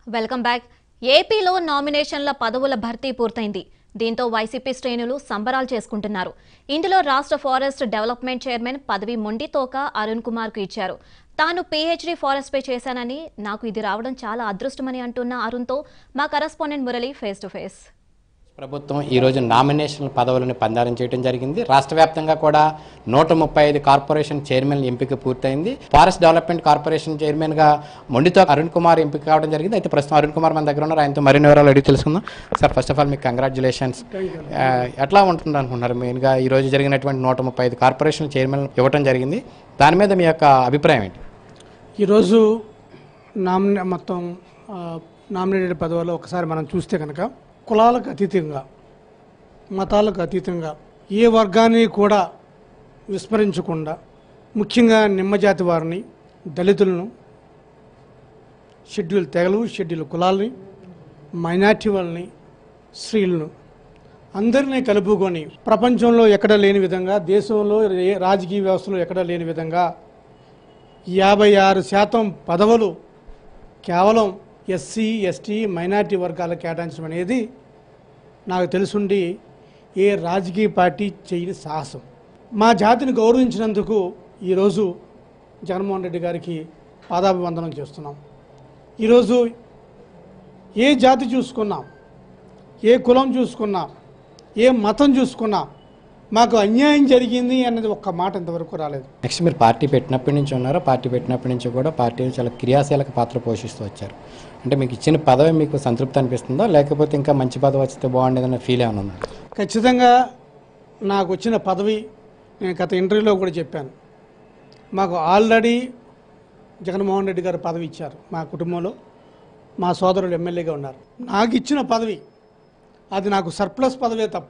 welcome back ఏపీలో నామినేషన్ల పదవుల భర్తీ పూర్తయింది దీంతో వైసీపీ శ్రేణులు సంబరాలు చేసుకుంటున్నారు ఇందులో రాష్ట్ర ఫారెస్ట్ డెవలప్మెంట్ చైర్మన్ పదవి మొండి తోక అరుణ్ కుమార్ కు ఇచ్చారు తాను పీహెచ్డీ ఫారెస్ట్ పై చేశానని నాకు ఇది రావడం చాలా అదృష్టమని అంటున్న అరుణ్తో మా correspondent Murali face to face ప్రభుత్వం ఈరోజు నామినేషన్ పదవులను పందారం చేయడం జరిగింది రాష్ట్ర వ్యాప్తంగా కూడా నూట ముప్పై ఐదు కార్పొరేషన్ చైర్మన్ ఎంపిక పూర్తయింది ఫారెస్ట్ డెవలప్మెంట్ కార్పొరేషన్ చైర్మన్ గా మొండితో అరుణ్ కుమార్ ఎంపిక కావడం జరిగింది అయితే ప్రస్తుతం అరుణ్ కుమార్ మన దగ్గర ఉన్నారు ఆయనతో మరిన్ని వివరాలు అడిగి తెలుసుకుందాం సార్ ఫస్ట్ ఆఫ్ ఆల్ మీకు కంగ్రాచులేషన్స్ ఎట్లా ఉంటుంది అనుకుంటున్నారు మెయిన్గా ఈ రోజు జరిగినటువంటి నూట ముప్పై ఐదు కార్పొరేషన్ చైర్మన్ ఇవ్వడం జరిగింది దాని మీద మీ యొక్క అభిప్రాయం ఏంటి ఈరోజు నామినే మొత్తం ఆ, నామినేటెడ్ పదవులు ఒకసారి మనం చూస్తే కనుక కులాలకు అతీతంగా మతాలకు అతీతంగా ఏ వర్గాన్ని కూడా విస్మరించకుండా ముఖ్యంగా నిమ్మజాతి వారిని దళితులను షెడ్యూల్ తెగలు షెడ్యూల్ కులాలని మైనార్టీ వాళ్ళని స్త్రీలను అందరినీ కలుపుకొని ప్రపంచంలో ఎక్కడ లేని విధంగా దేశంలో ఏ రాజకీయ వ్యవస్థలో ఎక్కడ లేని విధంగా యాభై ఆరు శాతం పదవులు కేవలం ఎస్సీ ఎస్టీ మైనార్టీ వర్గాలకు కేటాయించడం అనేది నాకు తెలుసుండి ఏ రాజకీయ పార్టీ చేయని సాహసం మా జాతిని గౌరవించినందుకు ఈరోజు జగన్మోహన్ రెడ్డి గారికి పాదాభివందనం చేస్తున్నాం ఈరోజు ఏ జాతి చూసుకున్నాం ఏ కులం చూసుకున్నా ఏ మతం చూసుకున్నా మాకు అన్యాయం జరిగింది అన్నది ఒక్క మాట ఇంతవరకు రాలేదు నెక్స్ట్ మీరు పార్టీ పెట్టినప్పటి నుంచి ఉన్నారో పార్టీ పెట్టినప్పటి నుంచి కూడా పార్టీలో చాలా క్రియాశీలక పాత్ర పోషిస్తూ వచ్చారు అంటే మీకు ఇచ్చిన పదవి మీకు సంతృప్తి అనిపిస్తుందా లేకపోతే ఇంకా మంచి పదవి వస్తే బాగుండేదన్న ఫీల్ ఏమైనా ఉందా ఖచ్చితంగా నాకు వచ్చిన పదవి నేను గత ఇంటర్వ్యూలో కూడా చెప్పాను మాకు ఆల్రెడీ జగన్మోహన్ రెడ్డి గారు పదవి ఇచ్చారు మా కుటుంబంలో మా సోదరుడు ఎమ్మెల్యేగా ఉన్నారు నాకు ఇచ్చిన పదవి అది నాకు సర్ప్లస్ పదవే తప్ప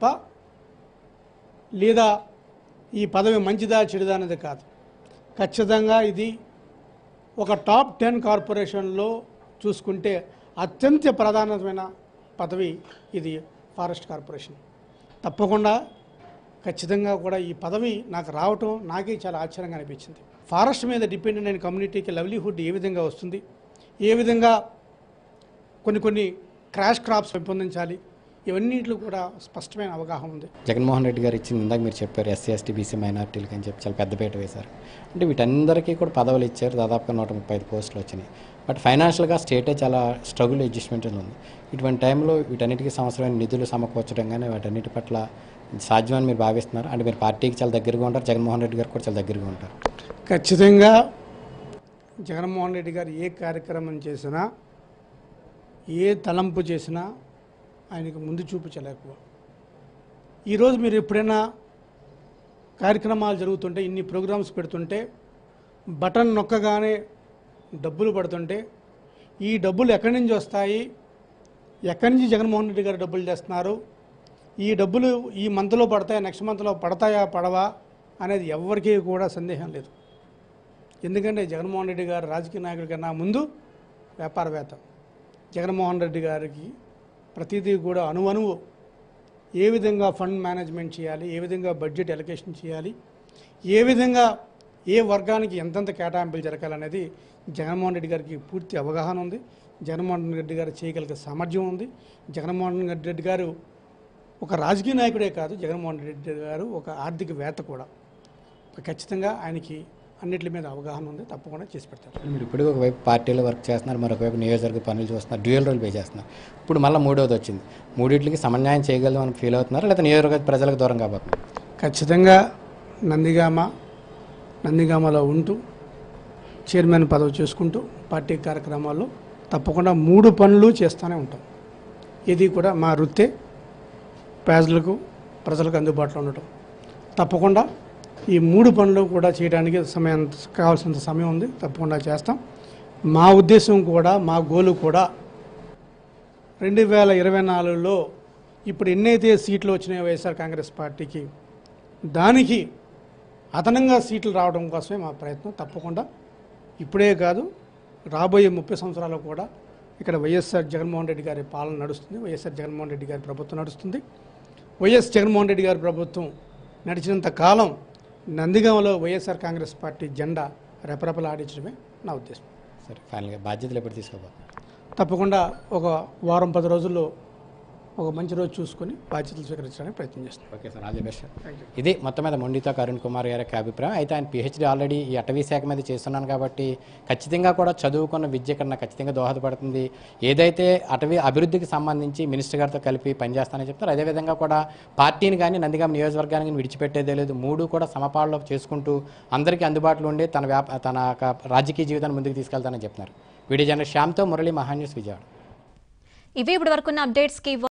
లేదా ఈ పదవి మంచిదా చెడుదా అనేది కాదు ఖచ్చితంగా ఇది ఒక టాప్ టెన్ కార్పొరేషన్లో చూసుకుంటే అత్యంత ప్రధానమైన పదవి ఇది ఫారెస్ట్ కార్పొరేషన్ తప్పకుండా ఖచ్చితంగా కూడా ఈ పదవి నాకు రావటం నాకే చాలా ఆశ్చర్యంగా అనిపించింది ఫారెస్ట్ మీద డిపెండెంట్ అయిన కమ్యూనిటీకి లవ్లీహుడ్ ఏ విధంగా వస్తుంది ఏ విధంగా కొన్ని కొన్ని క్రాష్ క్రాప్స్ పెంపొందించాలి ఇవన్నింటిలో కూడా స్పష్టమైన అవగాహన ఉంది జగన్మోహన్ రెడ్డి గారు ఇచ్చింది ఇందాక మీరు చెప్పారు ఎస్సీ ఎస్టీ బీసీ మైనార్టీలకి అని చెప్పి చాలా పెద్దపీట వేశారు అంటే వీటందరికీ కూడా పదవులు ఇచ్చారు దాదాపుగా నూట ముప్పై ఐదు పోస్టులు వచ్చినాయి బట్ ఫైనాన్షియల్గా స్టేటే చాలా స్ట్రగుల్ అడ్జస్ట్మెంట్ ఉంది ఇటువంటి టైంలో వీటన్నిటికీ సంవత్సరమైన నిధులు సమకూర్చడం కానీ వాటన్నిటి పట్ల సాధ్యమని మీరు భావిస్తున్నారు అంటే మీరు పార్టీకి చాలా దగ్గరగా ఉంటారు జగన్మోహన్ రెడ్డి గారు కూడా చాలా దగ్గరగా ఉంటారు ఖచ్చితంగా జగన్మోహన్ రెడ్డి గారు ఏ కార్యక్రమం చేసినా ఏ తలంపు చేసినా ఆయనకు ముందు చూపు చాలా ఎక్కువ ఈరోజు మీరు ఎప్పుడైనా కార్యక్రమాలు జరుగుతుంటే ఇన్ని ప్రోగ్రామ్స్ పెడుతుంటే బటన్ నొక్కగానే డబ్బులు పడుతుంటే ఈ డబ్బులు ఎక్కడి నుంచి వస్తాయి ఎక్కడి నుంచి జగన్మోహన్ రెడ్డి గారు డబ్బులు తెస్తున్నారు ఈ డబ్బులు ఈ మంత్లో పడతాయా నెక్స్ట్ మంత్లో పడతాయా పడవా అనేది ఎవరికీ కూడా సందేహం లేదు ఎందుకంటే జగన్మోహన్ రెడ్డి గారు రాజకీయ నాయకుడి కన్నా ముందు వ్యాపారవేత్త జగన్మోహన్ రెడ్డి గారికి ప్రతిదీ కూడా అణువణువు ఏ విధంగా ఫండ్ మేనేజ్మెంట్ చేయాలి ఏ విధంగా బడ్జెట్ ఎలకేషన్ చేయాలి ఏ విధంగా ఏ వర్గానికి ఎంతెంత కేటాయింపులు జరగాలనేది జగన్మోహన్ రెడ్డి గారికి పూర్తి అవగాహన ఉంది జగన్మోహన్ రెడ్డి గారు చేయగలిగే సామర్థ్యం ఉంది జగన్మోహన్ రెడ్డి గారు ఒక రాజకీయ నాయకుడే కాదు జగన్మోహన్ రెడ్డి గారు ఒక ఆర్థికవేత్త కూడా ఖచ్చితంగా ఆయనకి అన్నిటి మీద అవగాహన ఉంది తప్పకుండా చేసి పెడతారు మీరు ఇప్పుడు ఒకవైపు పార్టీలో వర్క్ చేస్తున్నారు మరొకవైపు నియోజకవర్గ పనులు చూస్తున్నారు డ్యూయల్ రోల్ పే చేస్తున్నారు ఇప్పుడు మళ్ళీ మూడవది వచ్చింది మూడింటికి సమన్వయం చేయగలం అని ఫీల్ అవుతున్నారు లేదా నియోజకవర్గ ప్రజలకు దూరం కాబోతున్నారు ఖచ్చితంగా నందిగామ నందిగామలో ఉంటూ చైర్మన్ పదవి చేసుకుంటూ పార్టీ కార్యక్రమాల్లో తప్పకుండా మూడు పనులు చేస్తూనే ఉంటాం ఇది కూడా మా వృత్తే ప్రజలకు ప్రజలకు అందుబాటులో ఉండటం తప్పకుండా ఈ మూడు పనులు కూడా చేయడానికి సమయం కావాల్సినంత సమయం ఉంది తప్పకుండా చేస్తాం మా ఉద్దేశం కూడా మా గోలు కూడా రెండు వేల ఇరవై నాలుగులో ఇప్పుడు ఎన్నైతే సీట్లు వచ్చినాయో వైఎస్ఆర్ కాంగ్రెస్ పార్టీకి దానికి అదనంగా సీట్లు రావడం కోసమే మా ప్రయత్నం తప్పకుండా ఇప్పుడే కాదు రాబోయే ముప్పై సంవత్సరాలు కూడా ఇక్కడ వైఎస్ఆర్ జగన్మోహన్ రెడ్డి గారి పాలన నడుస్తుంది వైఎస్ఆర్ జగన్మోహన్ రెడ్డి గారి ప్రభుత్వం నడుస్తుంది వైఎస్ జగన్మోహన్ రెడ్డి గారి ప్రభుత్వం నడిచినంత కాలం నందిగామలో వైఎస్ఆర్ కాంగ్రెస్ పార్టీ జెండా రెపరెపలాడించడమే నా ఉద్దేశం సరే ఫైనల్గా బాధ్యతలు ఎప్పుడు తీసుకోబోతున్నారు తప్పకుండా ఒక వారం పది రోజుల్లో ఒక మంచి రోజు చూసుకొని బాధ్యతలు స్వీకరించడానికి ప్రయత్నం చేస్తాం okay sir all the best thank you ఇది మొత్తం మీద మొండితో అరుణ్ కుమార్ గారి యొక్క అభిప్రాయం అయితే ఆయన పిహెచ్డీ ఆల్రెడీ ఈ అటవీ శాఖ మీద చేస్తున్నాను కాబట్టి ఖచ్చితంగా కూడా చదువుకున్న విద్య ఇక్కడ నాకు ఖచ్చితంగా దోహదపడుతుంది ఏదైతే అటవీ అభివృద్ధికి సంబంధించి మినిస్టర్ గారితో కలిపి పనిచేస్తానని చెప్తారు అదేవిధంగా కూడా పార్టీని కానీ నందిగాం నియోజకవర్గానికి విడిచిపెట్టేదే లేదు మూడు కూడా సమపాలలో చేసుకుంటూ అందరికీ అందుబాటులో ఉండి తన వ్యాప తన యొక్క రాజకీయ జీవితాన్ని ముందుకు తీసుకెళ్తానని చెప్తున్నారు వీడియో జర్నలిస్ట్ శ్యామ్తో మురళి మహాన్యూస్ విజయవాడ ఇవి ఇప్పటి వరకున్న అప్డేట్స్కి